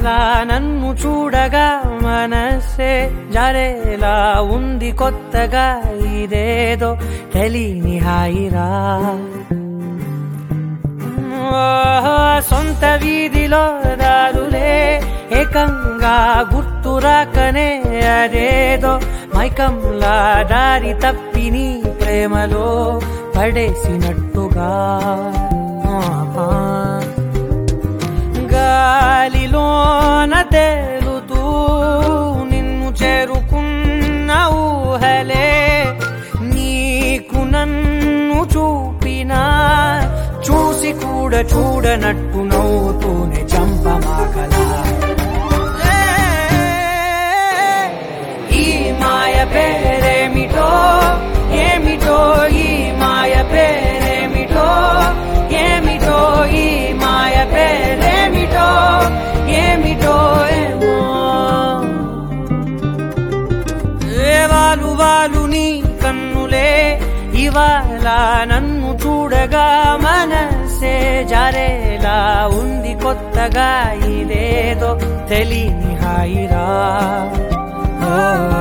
ఇవాళ నన్ను చూడగా మనసే జరేలా ఉంది కొత్తగా ఇదేదో తెలియని హాయిరా ఓహో, సొంత వీధిలో దారులే ఏకంగా గుర్తురాకనే అదేదో మైకంలా దారి తప్పి నీ ప్రేమలో పడేసినట్టుగా ఆహా. గాలిలోన తేలుతూ నిన్ను చేరుకున్న ఊహలే నీకు నన్ను చూపినా చూసి కూడా చూడనట్టు నవ్వుతూనే చంపమాకలా ఈ మాయ పేరేమిటో ఏమిటో ఈ మాయ పేరేమిటో ఏమిటో ఈ మాయ పేరేమిటో ఏమిటో ఏమో ఏ వాలు వాలు నీ కన్నులే ఇవాళ నన్ను చూడగా మనసే జారేలా ఉంది కొత్తగా ఇదేదో తెలియని హాయిరా ఓ,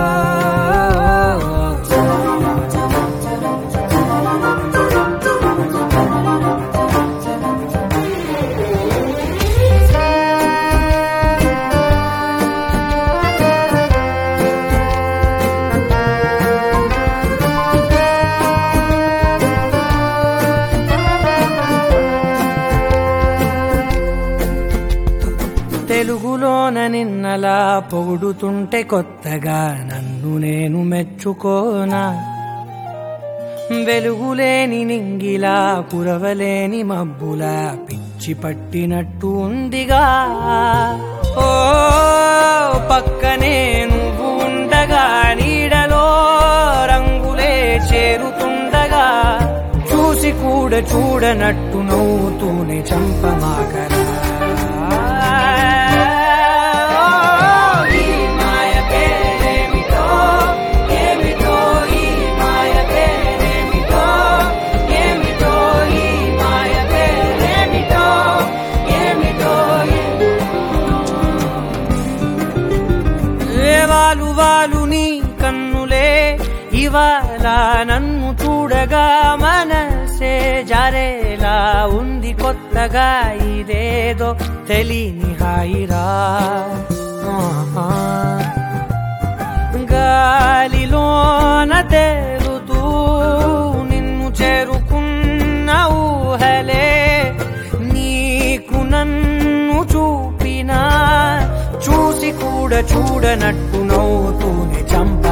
తెలుగులోన నిన్నలా పొగుడుతుంటే కొత్తగా నన్ను నేను మెచ్చుకోనా వెలుగులేని నింగిలా కురవలేని మబ్బులా పిచ్చి పట్టినట్టు ఉందిగా ఓ పక్కనే నువ్వు ఉండగా నీడలో రంగులే చేరుతుండగా చూసి కూడా చూడనట్టు నవ్వుతూనే చంపమాకరా ఈ మాయ పేరేమిటో ఏమిటో ఈ మాయ పేరేమిటో ఏమిటో ఈ మాయ పేరేమిటో ఏమిటో ఏ వాలు వాలు నీ కన్నులే ఇవాళ నన్ను చూడగా మనసే జారేలా ఉంది కొత్తగా ఇదేదో తెలియని హాయిరా ఆహా. గాలిలోన తేలుతూ నిన్ను చేరుకున్న ఊహలే నీకు నన్ను చూపినా చూసి కూడా చూడనట్టు నవ్వుతూనే చంప